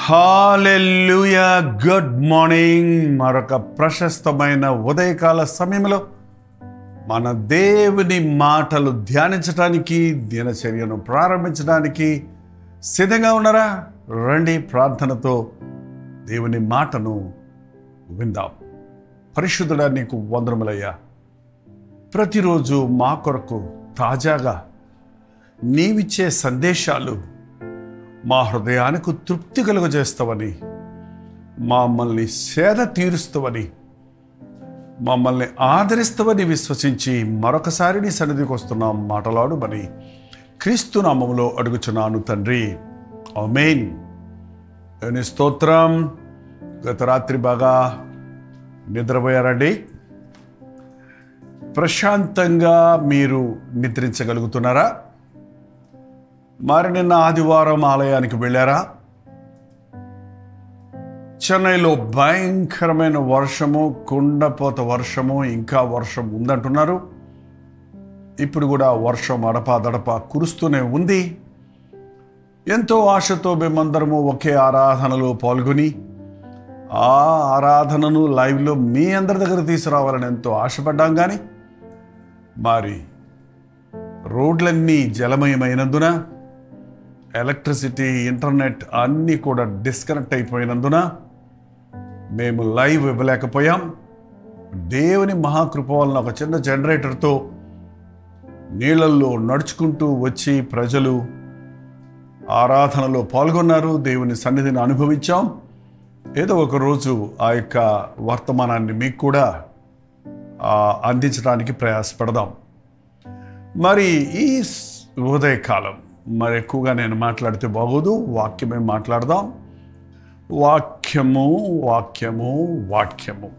hallelujah good morning మరొక ప్రశస్తమైన ఉదయకాల సమయంలో మన దేవుని మాటలు ధ్యానించడానికి దినచర్యను ప్రారంభించడానికి సిద్ధంగా ఉన్నారా రండి ప్రార్థనతో దేవుని మాటను విందాం పరిశుద్ధుడా నీకు వందరములయ్యా ప్రతిరోజు మా కొరకు తాజాగా నీవిచ్చే సందేశాలు మా హృదయానికి తృప్తి కలుగజేస్తావని మమ్మల్ని సేద తీరుస్తావని మమ్మల్ని ఆదరిస్తావని విశ్వసించి మరొకసారి నీ సన్నిధికి వస్తున్నాం మాటలాడుమని క్రీస్తు నామములో అడుగుచున్నాను తండ్రి ఆమేన్ దేవుని స్తోత్రం గత రాత్రి బాగా నిద్రపోయారండి ప్రశాంతంగా మీరు నిద్రించగలుగుతున్నారా మరి నిన్న ఆదివారం ఆలయానికి వెళ్ళారా చెన్నైలో భయంకరమైన వర్షము కుండపోత వర్షము ఇంకా వర్షం ఉందంటున్నారు ఇప్పుడు కూడా వర్షం అడపా దడప కురుస్తూనే ఉంది ఎంతో ఆశతో మేమందరము ఒకే ఆరాధనలో పాల్గొని ఆ ఆరాధనను లైవ్లో మీ అందరి దగ్గర తీసుకురావాలని ఎంతో ఆశపడ్డాం కానీ మరి రోడ్లన్నీ జలమయమైనందున ఎలక్ట్రిసిటీ ఇంటర్నెట్ అన్నీ కూడా డిస్కనెక్ట్ అయిపోయినందున మేము లైవ్ ఇవ్వలేకపోయాం దేవుని మహాకృప వలన ఒక చిన్న జనరేటర్తో నీళ్ళల్లో నడుచుకుంటూ వచ్చి ప్రజలు ఆరాధనలో పాల్గొన్నారు దేవుని సన్నిధిని అనుభవించాం ఏదో ఒక రోజు ఆ యొక్క వర్తమానాన్ని మీకు కూడా ఆ, అందించడానికి ప్రయాసపడదాం మరి ఈ స్- ఉదయకాలం మరి ఎక్కువగా నేను మాట్లాడితే బాగోదు వాక్యమే మాట్లాడదాం వాక్యము వాక్యము వాక్యము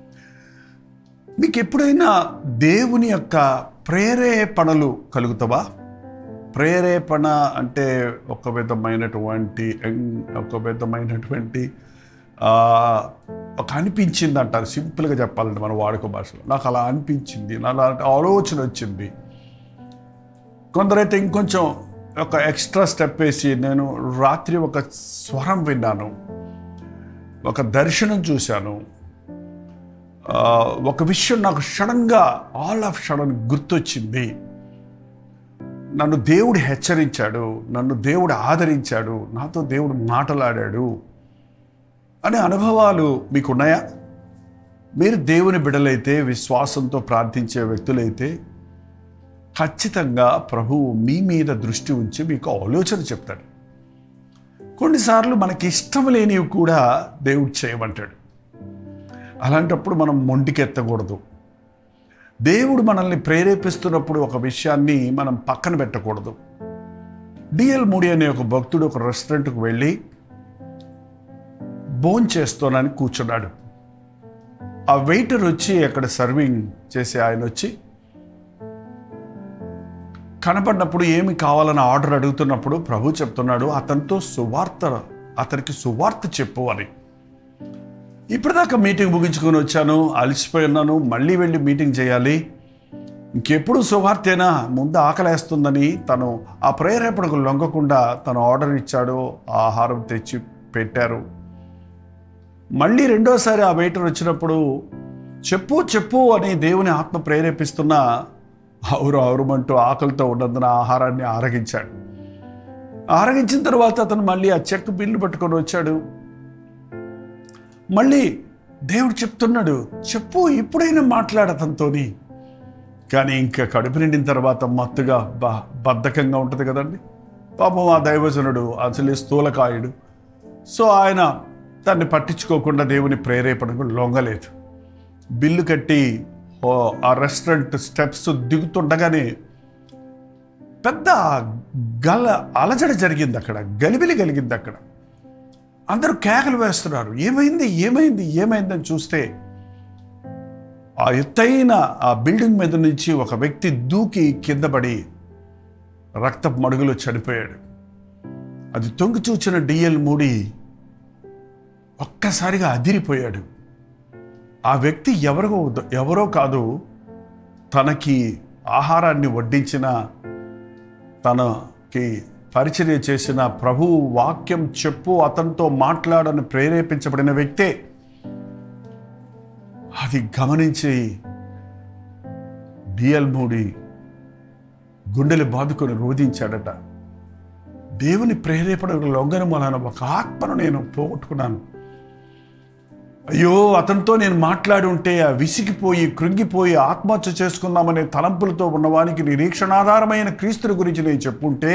మీకు ఎప్పుడైనా దేవుని యొక్క ప్రేరేపణలు కలుగుతావా ప్రేరేపణ అంటే ఒక విధమైనటువంటి ఎం- ఒక విధమైనటువంటి ఆ, ఒక అనిపించింది అంటారు సింపుల్గా చెప్పాలంటే మన వాడుక భాషలో నాకు అలా అనిపించింది నా అలాంటి ఆలోచన వచ్చింది కొందరైతే ఇంకొంచెం ఒక ఎక్స్ట్రా స్టెప్ వేసి నేను రాత్రి ఒక స్వరం విన్నాను ఒక దర్శనం చూశాను ఆ, ఒక విషయం నాకు సడన్గా ఆల్ ఆఫ్ సడన్ గుర్తొచ్చింది నన్ను దేవుడు హెచ్చరించాడు నన్ను దేవుడు ఆదరించాడు నాతో దేవుడు మాటలాడాడు అనే అనుభవాలు మీకున్నాయా మీరు దేవుని బిడలైతే విశ్వాసంతో ప్రార్థించే వ్యక్తులైతే ఖచ్చితంగా ప్రభువు మీ మీద దృష్టి ఉంచి మీకు ఆలోచన చెప్తాడు కొన్నిసార్లు మనకి ఇష్టం లేనివి కూడా దేవుడు చేయమంటాడు అలాంటప్పుడు మనం మొండికెత్తకూడదు దేవుడు మనల్ని ప్రేరేపిస్తున్నప్పుడు ఒక విషయాన్ని మనం పక్కన పెట్టకూడదు డిఎల్ మూడి అనే ఒక భక్తుడు ఒక రెస్టారెంట్కి వెళ్ళి భోన్ చేస్తానని కూర్చున్నాడు ఆ వెయిటర్ వచ్చి అక్కడ సర్వింగ్ చేసే ఆయన వచ్చి కనపడినప్పుడు ఏమి కావాలని ఆర్డర్ అడుగుతున్నప్పుడు ప్రభు చెప్తున్నాడు అతనితో సువార్త అతనికి సువార్త చెప్పు అని ఇప్పటిదాకా మీటింగ్ ముగించుకొని వచ్చాను అలసిపోయి ఉన్నాను మళ్ళీ వెళ్ళి మీటింగ్ చేయాలి ఇంకెప్పుడు సువార్తేనా ముందు ఆకలేస్తుందని తను ఆ ప్రేరేపణకు లొంగకుండా తను ఆర్డర్ ఇచ్చాడు ఆ ఆహారం తెచ్చి పెట్టారు మళ్ళీ రెండోసారి ఆ వెయిటర్ వచ్చినప్పుడు చెప్పు చెప్పు అని దేవుని ఆత్మ ప్రేరేపిస్తున్న అవురు అవురుమంటూ ఆకలితో ఉన్నందున ఆహారాన్ని ఆరగించాడు ఆరగించిన తర్వాత అతను మళ్ళీ ఆ చెక్ బిల్లు పట్టుకొని వచ్చాడు మళ్ళీ దేవుడు చెప్తున్నాడు చెప్పు ఇప్పుడైనా మాట్లాడు అతనితోని కానీ ఇంకా కడుపు నిండిన తర్వాత మత్తుగా బ బద్ధకంగా ఉంటుంది కదండి పాపం ఆ దైవజనుడు అసలు స్థూలకాయుడు సో ఆయన దాన్ని పట్టించుకోకుండా దేవుని ప్రేరేపణకు లొంగలేదు బిల్లు కట్టి ఓ ఆ రెస్టారెంట్ స్టెప్స్ దిగుతుండగానే పెద్ద గల అలజడి జరిగింది అక్కడ గలిబిలి కలిగింది అక్కడ అందరూ కేకలు వేస్తున్నారు ఏమైంది ఏమైంది ఏమైందని చూస్తే ఆ ఎత్తైన ఆ బిల్డింగ్ మీద నుంచి ఒక వ్యక్తి దూకి కింద పడి రక్తపు మడుగులో చనిపోయాడు అది తొంగి చూచిన డిఎల్ మూడి ఒక్కసారిగా అదిరిపోయాడు ఆ వ్యక్తి ఎవరో ఎవరో కాదు తనకి ఆహారాన్ని వడ్డించిన తనకి పరిచర్య చేసిన ప్రభువు వాక్యం చెప్పు అతనితో మాట్లాడని ప్రేరేపించబడిన వ్యక్తే అది గమనించి డిఎల్ మూడి గుండెలు బాదుకొని రోధించాడట దేవుని ప్రేరేపణ లొంగని వలన ఒక ఆత్మను నేను పోగొట్టుకున్నాను అయ్యో అతనితో నేను మాట్లాడి ఉంటే ఆ విసిగిపోయి కృంగిపోయి ఆత్మహత్య చేసుకుందామనే తలంపులతో ఉన్నవానికి నిరీక్షణాధారమైన క్రీస్తుని గురించి నేను చెప్పుంటే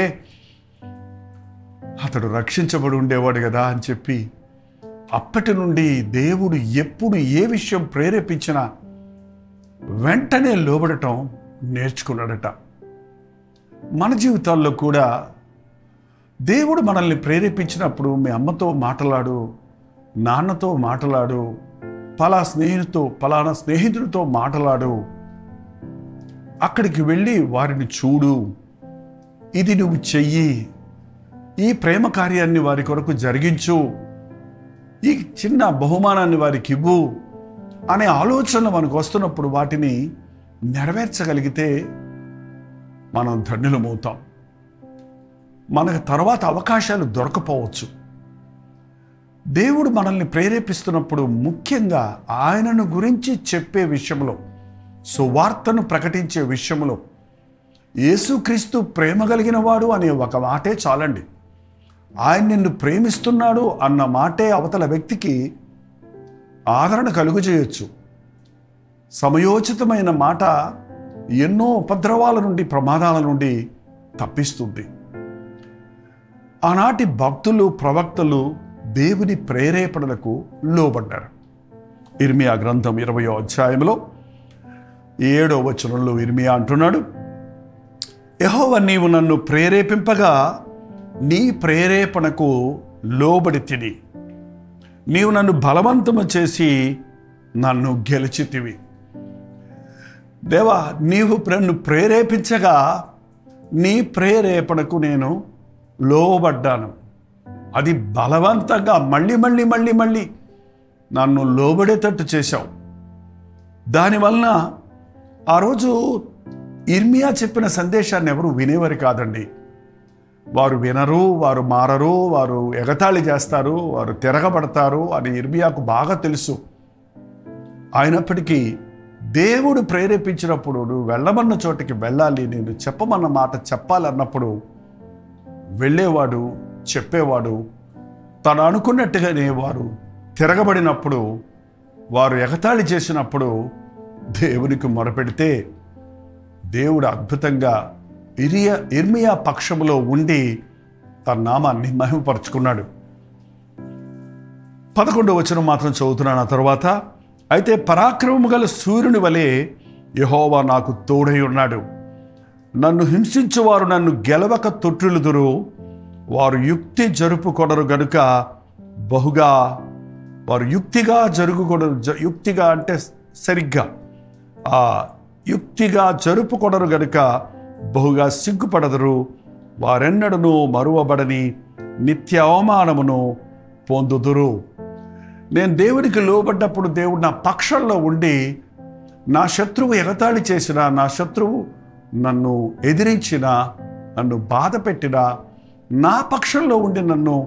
అతడు రక్షించబడి ఉండేవాడు కదా అని చెప్పి అప్పటి నుండి దేవుడు ఎప్పుడు ఏ విషయం ప్రేరేపించినా వెంటనే లోబడటం నేర్చుకున్నాడట మన జీవితాల్లో కూడా దేవుడు మనల్ని ప్రేరేపించినప్పుడు మీ అమ్మతో మాట్లాడు నాన్నతో మాట్లాడు పలా స్నేహితుతో పలానా స్నేహితుడితో మాట్లాడు అక్కడికి వెళ్ళి వారిని చూడు ఇది నువ్వు చెయ్యి ఈ ప్రేమ కార్యాన్ని వారి కొరకు జరిగించు ఈ చిన్న బహుమానాన్ని వారికి ఇవ్వు అనే ఆలోచనలు మనకు వస్తున్నప్పుడు వాటిని నెరవేర్చగలిగితే మనం ధన్యులమవుతాం మనకు తర్వాత అవకాశాలు దొరకపోవచ్చు దేవుడు మనల్ని ప్రేరేపిస్తున్నప్పుడు ముఖ్యంగా ఆయనను గురించి చెప్పే విషయంలో సువార్తను ప్రకటించే విషయంలో యేసుక్రీస్తు ప్రేమ కలిగిన వాడు అనే ఒక మాటే చాలండి ఆయన నిన్ను ప్రేమిస్తున్నాడు అన్న మాటే అవతల వ్యక్తికి ఆదరణ కలుగు చేయొచ్చు సమయోచితమైన మాట ఎన్నో ఉపద్రవాల నుండి ప్రమాదాల నుండి తప్పిస్తుంది ఆనాటి భక్తులు ప్రవక్తలు దేవుని ప్రేరేపణలకు లోబడ్డారు ఇర్మియా గ్రంథం ఇరవయో అధ్యాయంలో ఏడో వచనంలో ఇర్మియా అంటున్నాడు యహోవ నీవు నన్ను ప్రేరేపింపగా నీ ప్రేరేపణకు లోబడి తిని నీవు నన్ను బలవంతము చేసి నన్ను గెలిచితివి దేవా నీవు నన్ను ప్రేరేపించగా నీ ప్రేరేపణకు నేను లోబడ్డాను అది బలవంతంగా మళ్ళీ మళ్ళీ మళ్ళీ మళ్ళీ నన్ను లోబడేటట్టు చేశావు దానివలన ఆ రోజు ఇర్మియా చెప్పిన సందేశాన్ని ఎవరు వినేవారు కాదండి వారు వినరు వారు మారరు వారు ఎగతాళి చేస్తారు వారు తిరగబడతారు అని ఇర్మియాకు బాగా తెలుసు అయినప్పటికీ దేవుడు ప్రేరేపించినప్పుడు నువ్వు వెళ్ళమన్న చోటికి వెళ్ళాలి నేను చెప్పమన్న మాట చెప్పాలన్నప్పుడు వెళ్ళేవాడు చెప్పేవాడు తను అనుకున్నట్టుగానే వారు తిరగబడినప్పుడు వారు ఎగతాళి చేసినప్పుడు దేవునికి మొరపెడితే దేవుడు అద్భుతంగా ఇరియా ఇర్మియా పక్షములో ఉండి తన నామాన్ని మహిమపరుచుకున్నాడు పదకొండవ వచనం మాత్రం చదువుతున్నాను ఆ తర్వాత అయితే పరాక్రమము గల సూర్యుని వలె యహోవా నాకు తోడై ఉన్నాడు నన్ను హింసించువారు నన్ను గెలవక తొట్టిల్లుదురు వారు యుక్తి జరుపుకొనరు గనుక బహుగా వారు యుక్తిగా జరుగుకొనరు జ- యుక్తిగా అంటే సరిగ్గా ఆ యుక్తిగా జరుపుకొనరు గనుక బహుగా సిగ్గుపడదురు వారెన్నడను మరువబడని నిత్య అవమానమును పొందుదురు నేను దేవునికి లోబడ్డప్పుడు దేవుడు నా పక్షంలో ఉండి నా శత్రువు ఎగతాళి చేసిన నా శత్రువు నన్ను ఎదిరించిన నన్ను బాధ పెట్టిన నా పక్షంలో ఉండి నన్ను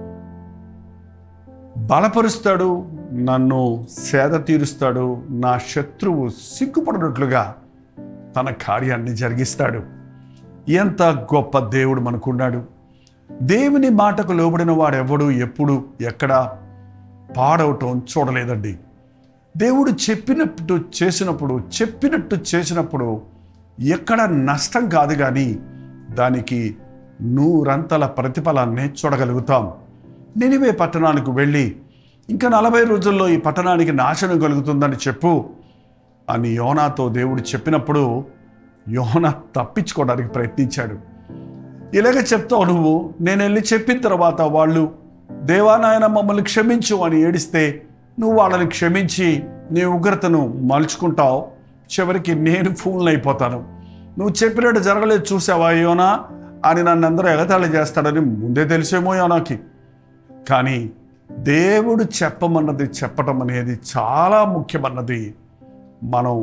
బలపరుస్తాడు నన్ను సేద తీరుస్తాడు నా శత్రువు సిగ్గుపడినట్లుగా తన కార్యాన్ని జరిగిస్తాడు ఎంత గొప్ప దేవుడు మనకున్నాడు దేవుని మాటకు లోబడిన వాడెవడు ఎప్పుడు ఎక్కడ పాడవటం చూడలేదండి దేవుడు చెప్పినట్టు చేసినప్పుడు చెప్పినట్టు చేసినప్పుడు ఎక్కడ నష్టం కాదు కానీ దానికి నూరంతల ప్రతిఫలాన్ని చూడగలుగుతాం నినివే పట్టణానికి వెళ్ళి ఇంకా నలభై రోజుల్లో ఈ పట్టణానికి నాశనం కలుగుతుందని చెప్పు అని యోనాతో దేవుడు చెప్పినప్పుడు యోనా తప్పించుకోవడానికి ప్రయత్నించాడు ఇలాగ చెప్తావు నువ్వు నేను వెళ్ళి చెప్పిన తర్వాత వాళ్ళు దేవా నాయన మమ్మల్ని క్షమించు అని ఏడిస్తే నువ్వు వాళ్ళని క్షమించి నీ ఉగ్రతను మలుచుకుంటావు చివరికి నేను ఫూల్ అయిపోతాను నువ్వు చెప్పినట్టు జరగలేదు చూసావా యోనా అని నన్ను అందరూ ఎగతాళి చేస్తాడని ముందే తెలిసేమో యోనాకి కానీ దేవుడు చెప్పమన్నది చెప్పటం అనేది చాలా ముఖ్యమన్నది మనం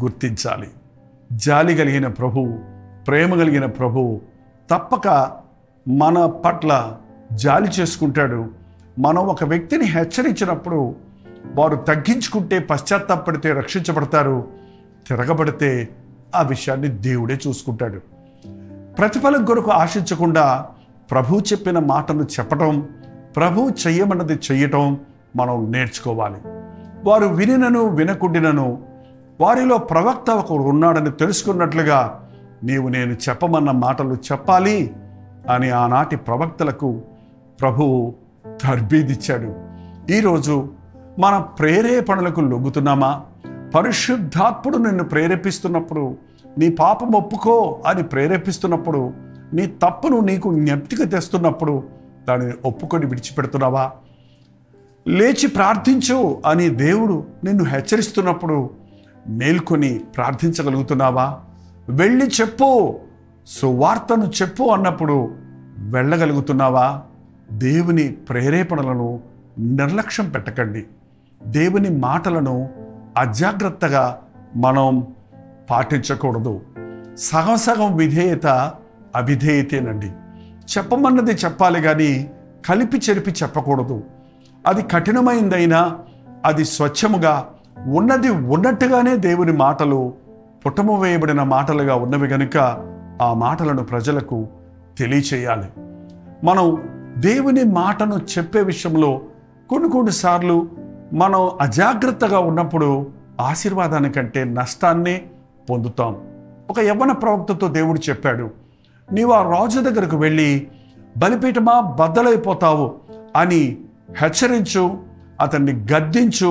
గుర్తించాలి జాలి కలిగిన ప్రభు ప్రేమ కలిగిన ప్రభు తప్పక మన పట్ల జాలి చేసుకుంటాడు మనం ఒక వ్యక్తిని హెచ్చరించినప్పుడు వారు తగ్గించుకుంటే పశ్చాత్తాపడితే రక్షించబడతారు తిరగబడితే ఆ విషయాన్ని దేవుడే చూసుకుంటాడు ప్రతిఫలం కొరకు ఆశించకుండా ప్రభు చెప్పిన మాటను చెప్పటం ప్రభు చెయ్యమన్నది చెయ్యటం మనం నేర్చుకోవాలి వారు వినినను వినకుండినను వారిలో ప్రవక్త ఒకడు ఉన్నాడని తెలుసుకున్నట్లుగా నీవు నేను చెప్పమన్న మాటలు చెప్పాలి అని ఆనాటి ప్రవక్తలకు ప్రభువు తర్బీదిచ్చాడు ఈరోజు మన ప్రేరేపణలకు లొంగుతున్నామా పరిశుద్ధాత్ముడు నిన్ను ప్రేరేపిస్తున్నప్పుడు నీ పాపం ఒప్పుకో అని ప్రేరేపిస్తున్నప్పుడు నీ తప్పును నీకు జ్ఞప్తికి తెస్తున్నప్పుడు దానిని ఒప్పుకొని విడిచిపెడుతున్నావా లేచి ప్రార్థించు అని దేవుడు నిన్ను హెచ్చరిస్తున్నప్పుడు మేల్కొని ప్రార్థించగలుగుతున్నావా వెళ్ళి చెప్పు సువార్తను చెప్పు అన్నప్పుడు వెళ్ళగలుగుతున్నావా దేవుని ప్రేరేపణలను నిర్లక్ష్యం పెట్టకండి దేవుని మాటలను అజాగ్రత్తగా మనం పాటించకూడదు సగం సగం విధేయత అవిధేయతేనండి చెప్పమన్నది చెప్పాలి కానీ కలిపి చెరిపి చెప్పకూడదు అది కఠినమైందైనా అది స్వచ్ఛముగా ఉన్నది ఉన్నట్టుగానే దేవుని మాటలు పుటము వేయబడిన మాటలుగా ఉన్నవి గనుక ఆ మాటలను ప్రజలకు తెలియచేయాలి మనం దేవుని మాటను చెప్పే విషయంలో కొన్ని కొన్నిసార్లు మనం అజాగ్రత్తగా ఉన్నప్పుడు ఆశీర్వాదానికంటే నష్టాన్నే పొందుతాం ఒక యవ్వన ప్రవక్తతో దేవుడు చెప్పాడు నీవు ఆ రాజు దగ్గరకు వెళ్ళి బలిపీఠమా బద్దలైపోతావు అని హెచ్చరించు అతన్ని గద్దించు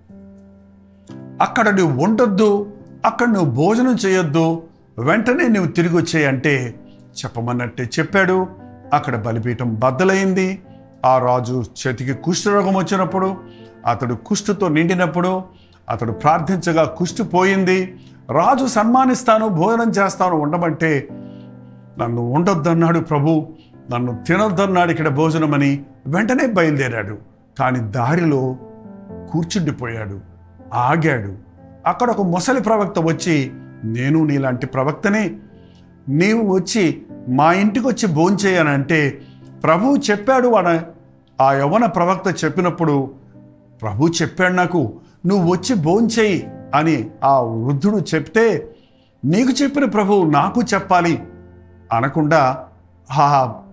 అక్కడ నువ్వు ఉండొద్దు అక్కడ నువ్వు భోజనం చేయొద్దు వెంటనే నువ్వు తిరిగి వచ్చేయంటే చెప్పమన్నట్టే చెప్పాడు అక్కడ బలిపీఠం బద్దలైంది ఆ రాజు చేతికి కుష్ఠరోగం వచ్చినప్పుడు అతడు కుష్ఠతో నిండినప్పుడు అతడు ప్రార్థించగా కుష్టి పోయింది రాజు సన్మానిస్తాను భోజనం చేస్తాను ఉండమంటే నన్ను ఉండొద్దన్నాడు ప్రభు నన్ను తినొద్దన్నాడు ఇక్కడ భోజనమని వెంటనే బయలుదేరాడు కానీ దారిలో కూర్చుండిపోయాడు ఆగాడు అక్కడ ఒక ముసలి ప్రవక్త వచ్చి నేను నీలాంటి ప్రవక్తనే నీవు వచ్చి మా ఇంటికి వచ్చి భోంచేయనంటే ప్రభువు చెప్పాడు వాడ ఆ యవన ప్రవక్త చెప్పినప్పుడు ప్రభు చెప్పాడు నాకు నువ్వు వచ్చి భోంచేయి అని ఆ వృద్ధుడు చెప్తే నీకు చెప్పిన ప్రభువు నాకు చెప్పాలి అనకుండా ఆ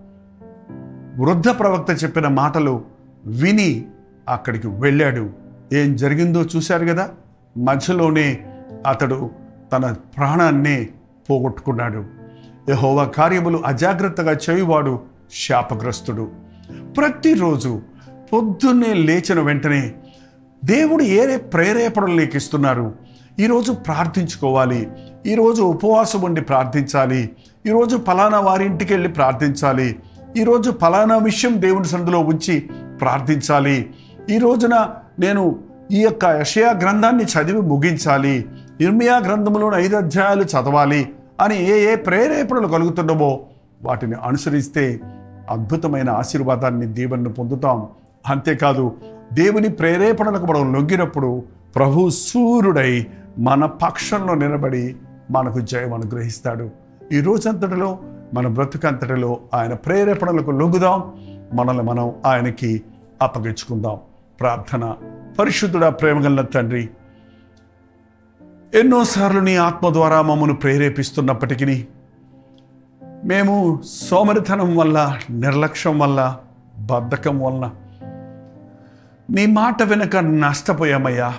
వృద్ధ ప్రవక్త చెప్పిన మాటలు విని అక్కడికి వెళ్ళాడు ఏం జరిగిందో చూశారు కదా మధ్యలోనే అతడు తన ప్రాణాన్నే పోగొట్టుకున్నాడు యెహోవా కార్యములు అజాగ్రత్తగా చేయువాడు శాపగ్రస్తుడు ప్రతిరోజు పొద్దున్నే లేచిన వెంటనే దేవుడు ఏ ప్రేరేపణలు నీకు ఇస్తున్నారు ఈరోజు ప్రార్థించుకోవాలి ఈరోజు ఉపవాసం ఉండి ప్రార్థించాలి ఈరోజు ఫలానా వారి ఇంటికి వెళ్ళి ప్రార్థించాలి ఈరోజు ఫలానా విషయం దేవుని సందులో ఉంచి ప్రార్థించాలి ఈ రోజున నేను ఈ యొక్క యషయా గ్రంథాన్ని చదివి ముగించాలి ఇర్మియా గ్రంథంలోని ఐదు అధ్యాయాలు చదవాలి అని ఏ ఏ ప్రేరేపణలు కలుగుతున్నామో వాటిని అనుసరిస్తే అద్భుతమైన ఆశీర్వాదాన్ని దేవుని పొందుతాం అంతేకాదు దేవుని ప్రేరేపణలకు మనం లొంగినప్పుడు ప్రభు సూర్యుడై మన పక్షంలో నిలబడి మనకు జయం అనుగ్రహిస్తాడు ఈ రోజంతటిలో మన బ్రతుకంతటిలో ఆయన ప్రేరేపణలకు లొంగుదాం మనల్ని మనం ఆయనకి అప్పగించుకుందాం ప్రార్థన పరిశుద్ధుడా ప్రేమగల తండ్రి ఎన్నోసార్లు నీ ఆత్మ ద్వారా మమ్మను ప్రేరేపిస్తున్నప్పటికీ మేము సోమరితనం వల్ల నిర్లక్ష్యం వల్ల బద్ధకం వల్ల నీ మాట వెనుక నష్టపోయామయ్యా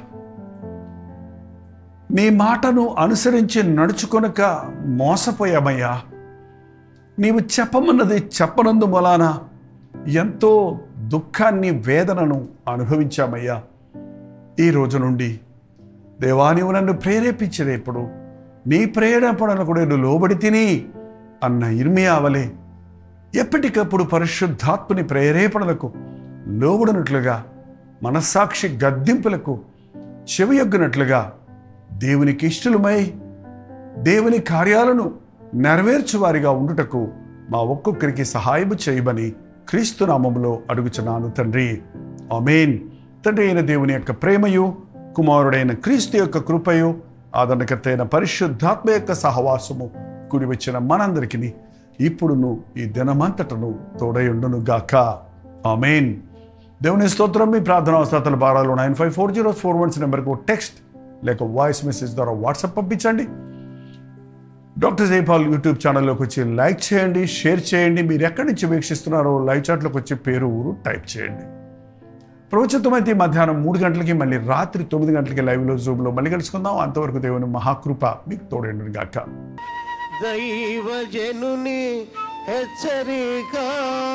నీ మాటను అనుసరించి నడుచుకొనక మోసపోయామయ్యా నీవు చెప్పమన్నది చెప్పనందు మూలాన ఎంతో దుఃఖాన్ని వేదనను అనుభవించామయ్యా ఈ రోజు నుండి దేవా నీవు నన్ను ప్రేరేపించినప్పుడు నీ ప్రేరేపణలకు నేను లోబడి తిని అన్న ఇర్మియావలే ఎప్పటికప్పుడు పరిశుద్ధాత్మని ప్రేరేపణలకు లోబడినట్లుగా మనస్సాక్షి గద్దింపులకు చెవియొగ్గినట్లుగా దేవునికి ఇష్టలమై దేవుని కార్యాలను నెరవేర్చువారిగా ఉండుటకు మా ఒక్కొక్కరికి సహాయము చేయమని క్రీస్తు నామములో అడుగుచున్నాను తండ్రి ఆమేన్ తండ్రి అయిన దేవుని యొక్క ప్రేమయు కుమారుడైన క్రీస్తు యొక్క కృపయు ఆదరణకర్త అయిన పరిశుద్ధాత్మ యొక్క సహవాసము కూడి వచ్చిన మనందరికీ ఇప్పుడును ఈ దినమంతటను తోడయుండును గాక ఆమెన్ దేవుని స్తోత్రం మీ ప్రార్థన అవసరాల భారాలు nine five four zero four వన్స్ నెంబర్కు టెక్స్ట్ లేక వాయిస్ మెసేజ్ ద్వారా వాట్సాప్ పంపించండి డాక్టర్ జైపాల్ యూట్యూబ్ ఛానల్లోకి వచ్చి లైక్ చేయండి షేర్ చేయండి మీరు ఎక్కడి నుంచి వీక్షిస్తున్నారో లైవ్ చాట్లోకి వచ్చి పేరు ఊరు టైప్ చేయండి ప్రవచితమైతే మధ్యాహ్నం మూడు గంటలకి మళ్ళీ రాత్రి తొమ్మిది గంటలకి లైవ్లో జూమ్లో మళ్ళీ కలుసుకుందాం అంతవరకు దేవుని మహాకృప మీకు తోడండి గాక దైవజనుని హెచ్చరిక